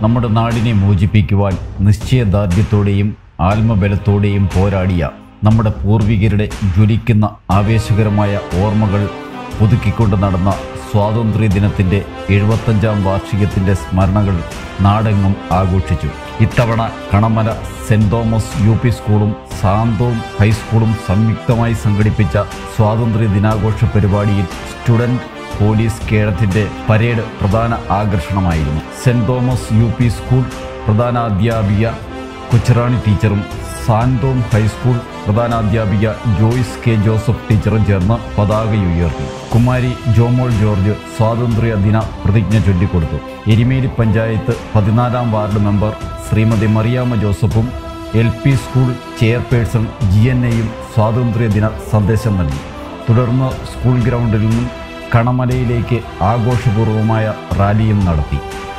നമ്മുടെ നാടിനെ മോചിപ്പിക്കുവാൻ നിശ്ചയദാർഢ്യത്തോടെയും ആത്മബലത്തോടെയും പോരാടിയ നമ്മുടെ പൂർവികരുടെ ജ്വലിക്കുന്ന ആവേശകരമായ ഓർമ്മകൾ പുതുക്കിക്കൊണ്ട് നടന്ന സ്വാതന്ത്ര്യ ദിനത്തിൻ്റെ എഴുപത്തഞ്ചാം വാർഷികത്തിൻ്റെ സ്മരണകൾ നാടെങ്ങും ആഘോഷിച്ചു ഇത്തവണ Kanamala saint Thomas U P സ്കൂളും സാന്തോം ഹൈസ്കൂളും സംയുക്തമായി സംഘടിപ്പിച്ച സ്വാതന്ത്ര്യ ദിനാഘോഷ പരിപാടിയിൽ സ്റ്റുഡൻറ് പോലീസ് കേഡറ്റിൻ്റെ പരേഡ് പ്രധാന ആകർഷണമായിരുന്നു saint Thomas U P school പ്രധാനാധ്യാപിക കൊച്ചറാണി ടീച്ചറും സാന്തോം ഹൈസ്കൂൾ പ്രധാനാധ്യാപിക ജോയ്സ് കെ ജോസഫ് ടീച്ചറും ചേർന്ന് പതാകയുയർത്തി കുമാരി ജോമോൾ ജോർജ് സ്വാതന്ത്ര്യ ദിന പ്രതിജ്ഞ ചൊല്ലിക്കൊടുത്തു എരിമേലി പഞ്ചായത്ത് പതിനാലാം വാർഡ് മെമ്പർ ശ്രീമതി മറിയാമ്മ ജോസഫും L P school chairperson G N എയും സ്വാതന്ത്ര്യദിന സന്ദേശം നൽകി തുടർന്ന് സ്കൂൾ ഗ്രൗണ്ടിൽ നിന്നും കണമലയിലേക്ക് ആഘോഷപൂർവമായ റാലിയും നടത്തി